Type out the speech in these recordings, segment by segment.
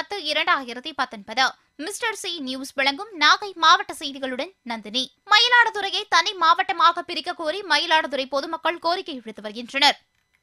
பத்து இரண்டாயிரத்தி பத்தொன்பது மிஸ்டர் சி நியூஸ் வழங்கும் நாகை மாவட்ட செய்திகளுடன் நந்தினி மயிலாடுதுறையை தனி மாவட்டமாக பிரிக்க கோரி மயிலாடுதுறை பொதுமக்கள் கோரிக்கை விடுத்து வருகின்றனர்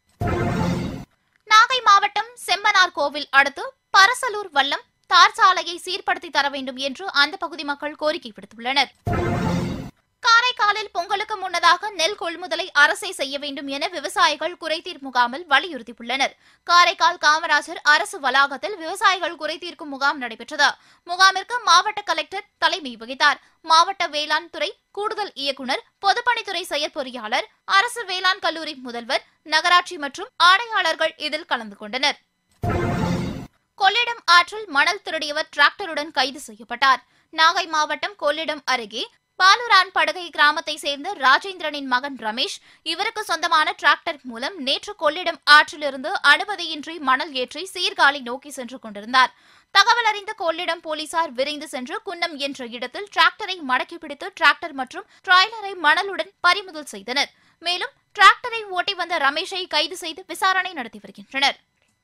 நாகை மாவட்டம் செம்பனார் கோவில் அடுத்து பரசலூர் வல்லம் தார் சாலையை சீர்படுத்தி தர வேண்டும் என்று அந்த பகுதி மக்கள் கோரிக்கை விடுத்துள்ளனர் காரைக்காலில் பொங்கலுக்கு முன்னதாக நெல் கொள்முதலை அரசே செய்ய வேண்டும் என விவசாயிகள் குறைதீர் முகாமில் வலியுறுத்தியுள்ளனர் காரைக்கால் காமராஜர் அரசு வளாகத்தில் விவசாயிகள் குறைதீர்க்கும் முகாம் நடைபெற்றது முகாமிற்கு மாவட்ட கலெக்டர் தலைமை வகித்தார் மாவட்ட வேளாண் துறை கூடுதல் இயக்குநர் பொதுப்பணித்துறை செயற்பொறியாளர் அரசு வேளாண் கல்லூரி முதல்வர் நகராட்சி மற்றும் ஆணையாளர்கள் இதில் கலந்து கொண்டனர் கொள்ளிடம் ஆற்றில் மணல் திருடியவர் டிராக்டருடன் கைது செய்யப்பட்டார் நாகை மாவட்டம் கொள்ளிடம் அருகே பாலுரான் படுகை கிராமத்தை சேர்ந்த ராஜேந்திரனின் மகன் ரமேஷ் இவருக்கு சொந்தமான டிராக்டர் மூலம் நேற்று கொள்ளிடம் ஆற்றிலிருந்து அனுமதியின்றி மணல் ஏற்றி சீர்காழி நோக்கி சென்று கொண்டிருந்தார் தகவல் அறிந்த கொள்ளிடம் போலீசார் விரைந்து சென்று குன்னம் என்ற இடத்தில் டிராக்டரை மடக்கி பிடித்து டிராக்டர் மற்றும் டிராய்லரை மணலுடன் பறிமுதல் செய்தனர் மேலும் டிராக்டரை ஓட்டி வந்த ரமேஷை கைது செய்து விசாரணை நடத்தி வருகின்றனர்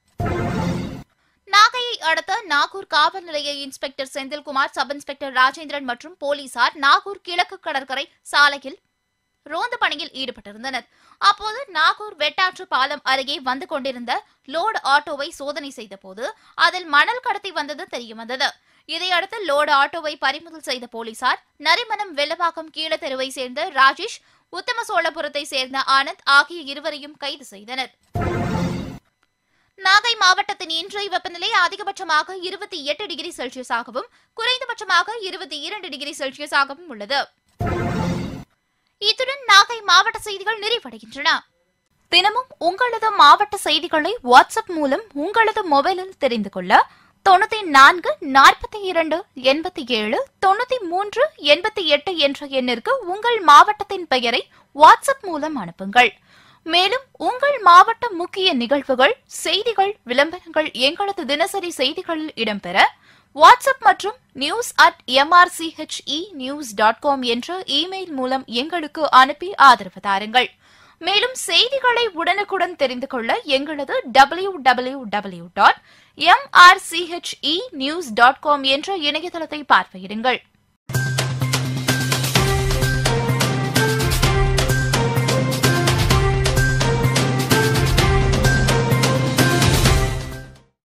நாகையை அடுத்த நாகூர் காவல் நிலைய inspector Senthilkumar sub inspector Rajendran மற்றும் போலீசார் நாகூர் கிழக்கு கடற்கரை சாலையில் ரோந்து பணியில் ஈடுபட்டிருந்தனர் அப்போது நாகூர் வெட்டாற்று பாலம் அருகே வந்து கொண்டிருந்த லோடு ஆட்டோவை சோதனை செய்தபோது அதில் மணல் கடத்தி வந்தது தெரியவந்தது இதையடுத்து லோடு ஆட்டோவை பறிமுதல் செய்த போலீசார் நரிமணம் வெள்ளவாக்கம் கீழத்தெருவை சேர்ந்த ராஜேஷ் உத்தம சோழபுரத்தை சேர்ந்த ஆனந்த் ஆகிய இருவரையும் கைது செய்தனர் நாகை மாவட்டத்தின் இன்றைய வெப்பநிலை அதிகபட்சமாக இருபத்தி எட்டு டிகிரி செல்சியஸாகவும் குறைந்தபட்சமாக இருபத்தி இரண்டு டிகிரி செல்சியஸாகவும் உள்ளது இத்துடன் நாகை மாவட்ட செய்திகள் நிறைவடைகின்றன தினமும் உங்களது மாவட்ட செய்திகளை வாட்ஸ்அப் மூலம் உங்களது மொபைலில் தெரிந்து கொள்ள தொண்ணூத்தி நான்கு நாற்பத்தி இரண்டு எண்பத்தி ஏழு தொண்ணூத்தி மூன்று எண்பத்தி எட்டு என்ற எண்ணிற்கு உங்கள் மாவட்டத்தின் பெயரை வாட்ஸ்அப் மூலம் அனுப்புங்கள் மேலும் உங்கள் மாவட்ட முக்கிய நிகழ்வுகள் செய்திகள் விளம்பரங்கள் எங்களது தினசரி செய்திகளில் இடம்பெற வாட்ஸ்அப் மற்றும் news at MRCHE news dot com என்ற இமெயில் மூலம் எங்களுக்கு அனுப்பி ஆதரவு தாருங்கள் மேலும் செய்திகளை உடனுக்குடன் தெரிந்து கொள்ள எங்களது W W W dot MRCHE news dot com என்ற இணையதளத்தை பார்வையிடுங்கள்